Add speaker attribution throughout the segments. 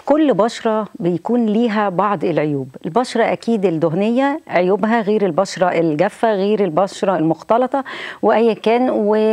Speaker 1: كل بشرة بيكون ليها بعض العيوب البشرة أكيد الدهنية عيوبها غير البشرة الجافة غير البشرة المختلطة وأي كان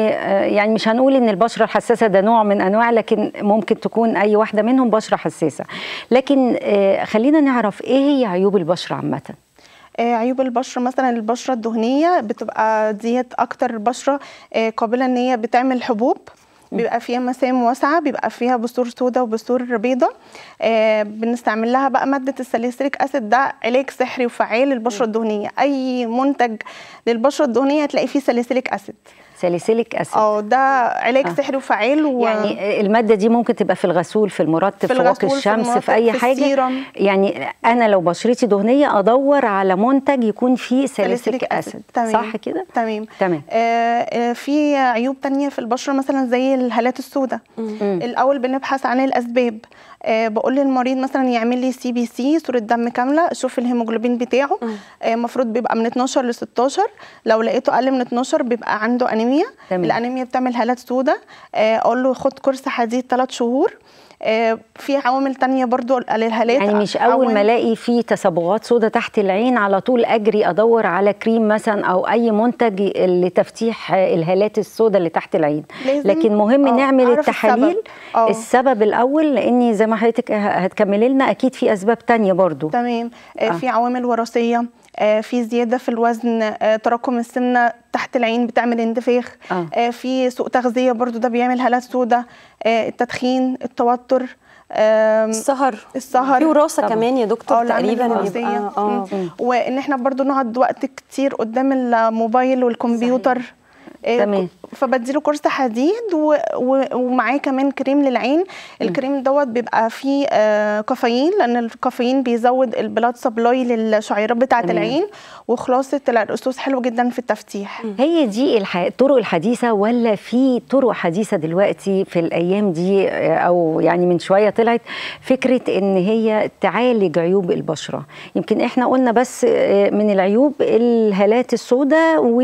Speaker 1: ويعني مش هنقول إن البشرة الحساسة ده نوع من أنواع لكن ممكن تكون أي واحدة منهم بشرة حساسة لكن آه، خلينا نعرف إيه هي عيوب البشرة عامة
Speaker 2: آه، عيوب البشره مثلا البشره الدهنيه بتبقى ديت اكتر بشره آه، قابله ان هي بتعمل حبوب بيبقى فيها مسام واسعه بيبقى فيها بثور سوداء وبثور بيضاء آه بنستعمل لها بقى ماده الساليسيليك اسيد ده علاج سحري وفعال للبشره الدهنيه اي منتج للبشره الدهنيه هتلاقي فيه ساليسيليك اسيد
Speaker 1: ساليسيليك أسيد
Speaker 2: اه ده علاج سحري وفعال و...
Speaker 1: يعني المادة دي ممكن تبقى في الغسول في المرطب في,
Speaker 2: في
Speaker 1: واقي
Speaker 2: الغسول، في
Speaker 1: الشمس في,
Speaker 2: المرطب،
Speaker 1: أي
Speaker 2: في
Speaker 1: حاجة
Speaker 2: السيرم.
Speaker 1: يعني أنا لو بشرتي دهنية أدور على منتج يكون فيه ساليسيليك أسيد
Speaker 2: تمام.
Speaker 1: صح كده؟
Speaker 2: تمام
Speaker 1: تمام
Speaker 2: آه آه، في عيوب تانية في البشرة مثلا زي الهالات السوداء الأول بنبحث عن الأسباب آه بقول للمريض مثلا يعمل لي سي بي سي صورة دم كاملة أشوف الهيموجلوبين بتاعه المفروض بيبقى من 12 ل 16 لو لقيته أقل من 12 بيبقى عنده أنيميا
Speaker 1: تمام.
Speaker 2: الأنيميا بتعمل هالات سوداء آه أقول له خد كورس حديد 3 شهور آه في عوامل تانية برضو للهالات
Speaker 1: يعني مش أول
Speaker 2: عوامل-
Speaker 1: ما ألاقي فيه تصبغات سودة تحت العين على طول أجري أدور على كريم مثلا أو أي منتج لتفتيح الهالات السوداء اللي تحت العين
Speaker 2: لازم-
Speaker 1: لكن مهم
Speaker 2: آه،
Speaker 1: نعمل
Speaker 2: أعرف
Speaker 1: التحاليل
Speaker 2: السبب. آه.
Speaker 1: السبب الأول لأني زي ما حضرتك هتكملي لنا أكيد في أسباب تانية برضو
Speaker 2: تمام آه.
Speaker 1: آه.
Speaker 2: في عوامل وراثيه آه، في زياده في الوزن آه، تراكم السمنه تحت العين بتعمل انتفاخ
Speaker 1: آه.
Speaker 2: آه، في سوء تغذيه برضو ده بيعمل هالات سوداء آه، التدخين التوتر آم،
Speaker 3: السهر
Speaker 2: السهر
Speaker 3: في وراثه
Speaker 1: طبعا.
Speaker 3: كمان يا دكتور
Speaker 2: اه العامل
Speaker 3: تقريبا
Speaker 2: الوراثية.
Speaker 3: بيبقى اه
Speaker 2: مم. وان احنا برضو نقعد وقت كتير قدام الموبايل والكمبيوتر آه،
Speaker 1: تمام.
Speaker 2: فبديله كورس حديد و... و... ومعاه كمان كريم للعين الكريم دوت بيبقى فيه آه كافيين لان الكافيين بيزود البلاد سبلاي للشعيرات بتاعه
Speaker 1: تمام.
Speaker 2: العين وخلاصه الرصوص حلو جدا في التفتيح
Speaker 1: هي دي الح... الطرق الحديثة ولا في طرق حديثة دلوقتي في الأيام دي آه، أو يعني من شوية طلعت فكرة إن هي تعالج عيوب البشرة يمكن إحنا قلنا بس آه، من العيوب الهالات السوداء و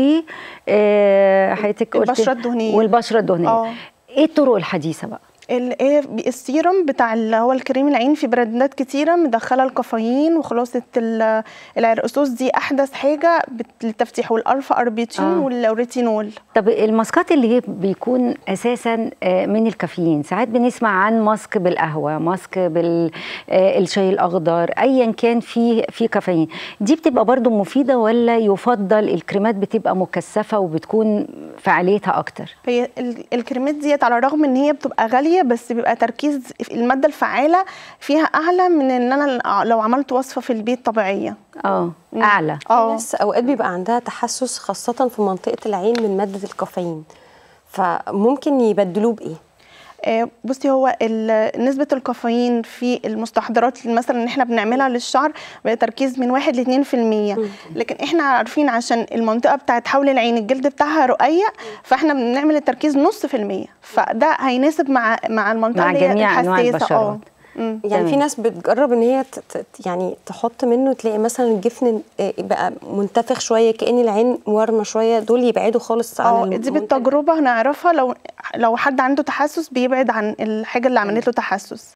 Speaker 1: آه، حضرتك قلت
Speaker 2: البشرة الدهنية.
Speaker 1: والبشرة الدهنية
Speaker 2: اه
Speaker 1: إيه الطرق الحديثة بقى؟
Speaker 2: ال- إيه السيرم بتاع اللي هو الكريم العين في براندات كتيره مدخله الكافيين وخلاصه ال- العرقسوس دي احدث حاجه بت- للتفتيح والالفا اربيتين
Speaker 1: آه.
Speaker 2: والريتينول
Speaker 1: طب الماسكات اللي هي بيكون اساسا آه، من الكافيين ساعات بنسمع عن ماسك بالقهوه ماسك بالشاي الاخضر ايا كان في في كافيين دي بتبقى برضو مفيده ولا يفضل الكريمات بتبقى مكثفه وبتكون فعاليتها اكتر
Speaker 2: هي ال- الكريمات ديت على الرغم ان هي بتبقى غاليه بس بيبقى تركيز الماده الفعاله فيها اعلى من ان انا لو عملت وصفه في البيت طبيعيه
Speaker 1: اه اعلى
Speaker 3: في
Speaker 2: اه
Speaker 3: ناس اوقات بيبقى عندها تحسس خاصه في منطقه العين من ماده الكافيين فممكن يبدلوه بايه
Speaker 2: آه، بصي هو ال- نسبة الكافيين في المستحضرات اللي مثلا اللي احنا بنعملها للشعر بتركيز من واحد لاتنين في المية لكن احنا عارفين عشان المنطقة بتاعت حول العين الجلد بتاعها رقيق فاحنا بنعمل التركيز نص في المية فده هيناسب مع مع المنطقة
Speaker 1: مع
Speaker 2: اللي هي
Speaker 1: جميع أنواع
Speaker 2: الحساسة اه
Speaker 1: البشرات.
Speaker 2: مم.
Speaker 3: يعني في
Speaker 1: تمام.
Speaker 3: ناس بتجرب ان هي ت- ت- يعني تحط منه تلاقي مثلا الجفن آه، بقى منتفخ شويه كأن العين ورمه شويه دول يبعدوا خالص عن
Speaker 2: اه
Speaker 3: المنتج.
Speaker 2: دي بالتجربة هنعرفها لو لو حد عنده تحسس بيبعد عن الحاجة اللي عملت له تحسس